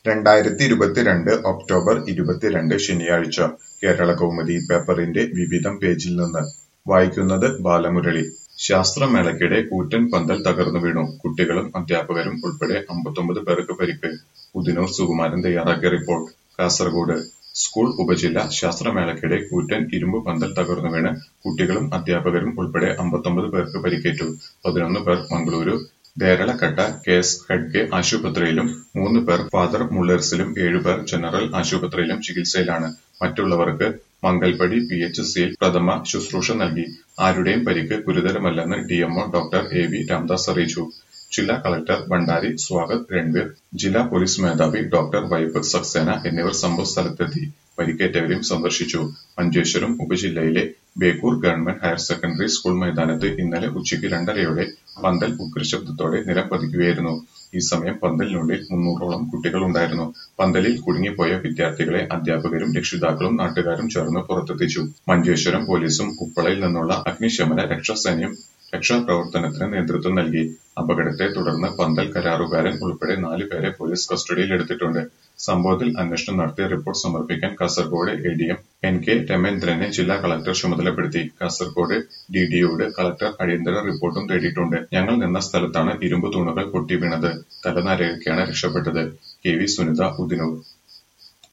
രണ്ടായിരത്തി ഇരുപത്തിരണ്ട് ഒക്ടോബർ ഇരുപത്തിരണ്ട് ശനിയാഴ്ച കേരളകൗമുദി പേപ്പറിന്റെ വിവിധം പേജിൽ നിന്ന് വായിക്കുന്നത് ബാലമുരളി ശാസ്ത്രമേളയ്ക്കിടെ കൂറ്റൻ പന്തൽ തകർന്നു വീണു കുട്ടികളും അധ്യാപകരും ഉൾപ്പെടെ അമ്പത്തൊമ്പത് പേർക്ക് പരിക്ക് ഉദിനൂർ സുകുമാരൻ തയ്യാറാക്കിയ റിപ്പോർട്ട് കാസർഗോഡ് സ്കൂൾ ഉപജില്ല ശാസ്ത്രമേളയ്ക്കിടെ കൂറ്റൻ ഇരുമ്പ് പന്തൽ തകർന്നു വീണ് കുട്ടികളും അധ്യാപകരും ഉൾപ്പെടെ അമ്പത്തൊമ്പത് പേർക്ക് പരിക്കേറ്റു പതിനൊന്ന് പേർ മംഗളൂരു ദേരളക്കട്ട കെ എസ് ഹെഡ്ഗെ ആശുപത്രിയിലും മൂന്ന് പേർ ഫാദർ മുള്ളേഴ്സിലും ഏഴുപേർ ജനറൽ ആശുപത്രിയിലും ചികിത്സയിലാണ് മറ്റുള്ളവർക്ക് മംഗൽപടി പി എച്ച് സിയിൽ പ്രഥമ ശുശ്രൂഷ നൽകി ആരുടെയും പരിക്ക് ഗുരുതരമല്ലെന്ന് DMO doctor A V Ramdas അറിയിച്ചു ജില്ലാ കളക്ടർ ഭണ്ഡാരി സ്വാഗത് രൺവീർ ജില്ലാ പോലീസ് മേധാവി ഡോക്ടർ വൈഭവ് സക്സേന എന്നിവർ സംഭവ സ്ഥലത്തെത്തി പരിക്കേറ്റവരെയും സന്ദർശിച്ചു മഞ്ചേശ്വരം ഉപജില്ലയിലെ Bekur government higher secondary school മൈതാനത്ത് ഇന്നലെ ഉച്ചയ്ക്ക് രണ്ടരയോടെ പന്തൽ ഉഗ്രശബ്ദത്തോടെ നിലം പതിക്കുകയായിരുന്നു ഈ സമയം പന്തലിനുള്ളിൽ മുന്നൂറോളം കുട്ടികൾ ഉണ്ടായിരുന്നു പന്തലിൽ കുടുങ്ങിപ്പോയ വിദ്യാർത്ഥികളെ അധ്യാപകരും രക്ഷിതാക്കളും നാട്ടുകാരും ചേർന്ന് പുറത്തെത്തിച്ചു മഞ്ചേശ്വരം പോലീസും ഉപ്പളയിൽ നിന്നുള്ള അഗ്നിശമന രക്ഷാസേനയും രക്ഷാപ്രവർത്തനത്തിന് നേതൃത്വം നൽകി അപകടത്തെ തുടർന്ന് പന്തൽ കരാറുകാരൻ ഉൾപ്പെടെ നാല് പേരെ പോലീസ് കസ്റ്റഡിയിലെടുത്തിട്ടുണ്ട് സംഭവത്തിൽ അന്വേഷണം നടത്തി റിപ്പോർട്ട് സമർപ്പിക്കാൻ Kasaragod A D M N K രമേന്ദ്രനെ ജില്ലാ കളക്ടർ ചുമതലപ്പെടുത്തി കാസർഗോഡ് ഡി ഡിയോട് കളക്ടർ അടിയന്തര റിപ്പോർട്ടും തേടിയിട്ടുണ്ട് ഞങ്ങൾ നിന്ന സ്ഥലത്താണ് ഇരുമ്പ് തൂണുകൾ പൊട്ടി വീണത് തലനാരിഴയ്ക്കാണ് രക്ഷപ്പെട്ടത് കെ വി സുനിത ഉദിനൂർ